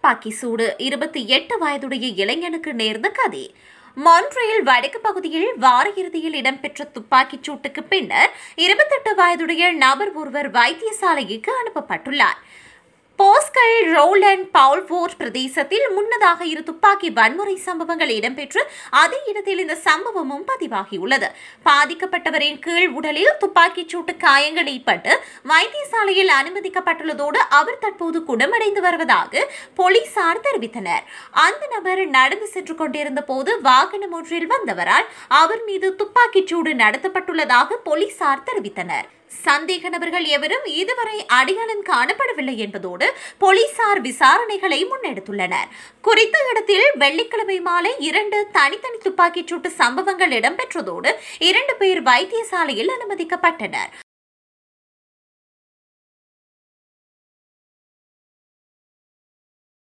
துப்பாக்கி சூடு இருபத்தி எட்டு வயதுடைய இளைஞனுக்கு நேர்ந்த கதி மான்ட்ரியல் வடக்கு பகுதியில் வார இறுதியில் இடம்பெற்ற துப்பாக்கிச் சூட்டுக்கு பின்னர் இருபத்தெட்டு வயதுடைய நபர் ஒருவர் வைத்தியசாலைக்கு அனுப்பப்பட்டுள்ளார் போஸ்கல் ரோலண்ட் பவுல்வோர்ட் பிரதேசத்தில் முன்னதாக இரு துப்பாக்கி வன்முறை சம்பவங்கள் இடம்பெற்று அதே இடத்தில் இந்த சம்பவமும் பதிவாகியுள்ளது பாதிக்கப்பட்டவரின் கீழ் உடலில் துப்பாக்கிச் சூட்டு காயங்கள் ஏற்பட்டு வைத்தியசாலையில் அனுமதிக்கப்பட்டுள்ளதோடு அவர் தற்போது குணமடைந்து வருவதாக போலீசார் தெரிவித்தனர் அந்த நபர் நடந்து சென்று கொண்டிருந்த போது வாகனம் ஒன்றில் வந்தவரால் அவர் மீது துப்பாக்கிச் சூடு நடத்தப்பட்டுள்ளதாக போலீசார் தெரிவித்தனர் சந்தேக நபர்கள் எவரும் இதுவரை அடையாளம் காணப்படவில்லை என்பதோடு போலீசார் விசாரணைகளை முன்னெடுத்துள்ளனர் குறித்த இடத்தில் வெள்ளிக்கிழமை மாலை இரண்டு தனித்தனி துப்பாக்கிச் சூட்டு சம்பவங்கள் இடம்பெற்றதோடு இரண்டு பேர் வைத்தியசாலையில் அனுமதிக்கப்பட்டனர்